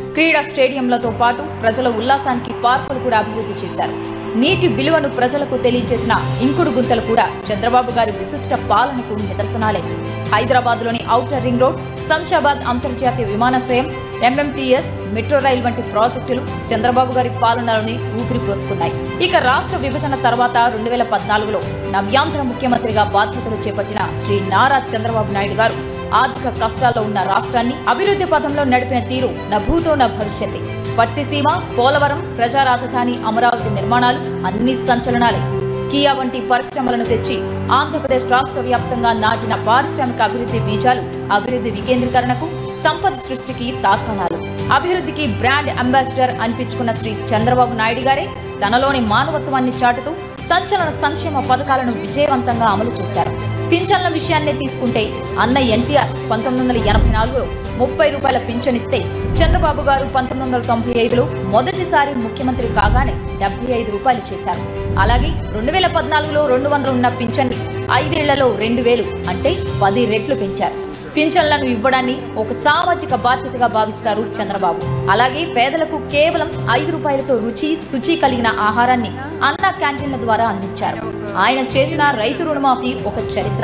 క్రీడా స్టేడియంలతో పాటు ప్రజల ఉల్లాసానికి పార్కులు కూడా అభివృద్ధి చేశారు నీటి విలువను ప్రజలకు తెలియజేసిన ఇంకుడు గుంతలు కూడా చంద్రబాబు గారి విశిష్ట పాలనకు నిదర్శనాలే హైదరాబాద్లోని ఔటర్ రింగ్ రోడ్ శంషాబాద్ అంతర్జాతీయ విమానాశ్రయం ఎంఎంటీఎస్ మెట్రో రైల్ వంటి ప్రాజెక్టులు చంద్రబాబు గారి పాలనలోని ఊపిరి పోసుకున్నాయి ఇక రాష్ట్ర విభజన తర్వాత రెండు వేల పద్నాలుగులో నవ్యాంధ్ర ముఖ్యమంత్రిగా బాధ్యతలు చేపట్టిన శ్రీ నారా చంద్రబాబు నాయుడు గారు ఆర్థిక కష్టాల్లో ఉన్న రాష్ట్రాన్ని అభివృద్ధి పథంలో నడిపిన తీరు నభూతో న భవిష్యత్తే పట్టిసీమ పోలవరం ప్రజా రాజధాని అమరావతి నిర్మాణాలు అన్ని సంచలనాలే కియా వంటి పరిశ్రమలను తెచ్చి ఆంధ్రప్రదేశ్ రాష్ట్ర వ్యాప్తంగా నాటిన పారిశ్రామిక అభివృద్ధి బీజాలు అభివృద్ధి వికేంద్రీకరణకు సంపద సృష్టికి తార్కాణాలు అభివృద్ధికి బ్రాండ్ అంబాసిడర్ అనిపించుకున్న శ్రీ చంద్రబాబు నాయుడు గారే తనలోని మానవత్వాన్ని చాటుతూ సంచలన సంక్షేమ పథకాలను విజయవంతంగా అమలు చేశారు పింఛన్ల విషయాన్నే తీసుకుంటే అన్న ఎన్టీఆర్ పంతొమ్మిది వందల ఎనభై నాలుగులో ముప్పై రూపాయల పింఛన్ ఇస్తే చంద్రబాబు గారు పంతొమ్మిది వందల తొంభై ఐదులో మొదటిసారి ముఖ్యమంత్రి కాగానే డెబ్బై ఐదు రూపాయలు చేశారు అలాగే రెండు వేల పద్నాలుగులో రెండు వందలు ఉన్న పింఛన్ని ఐదేళ్లలో రెండు వేలు అంటే పది రెట్లు పెంచారు పింఛన్లను ఇవ్వడాన్ని ఒక సామాజిక బాధ్యతగా భావిస్తారు చంద్రబాబు అలాగే పేదలకు కేవలం ఐదు రూపాయలతో రుచి శుచి కలిగిన ఆహారాన్ని అన్న క్యాంటీన్ల ద్వారా అందించారు ఆయన చేసిన రైతు రుణమాఫీ ఒక చరిత్ర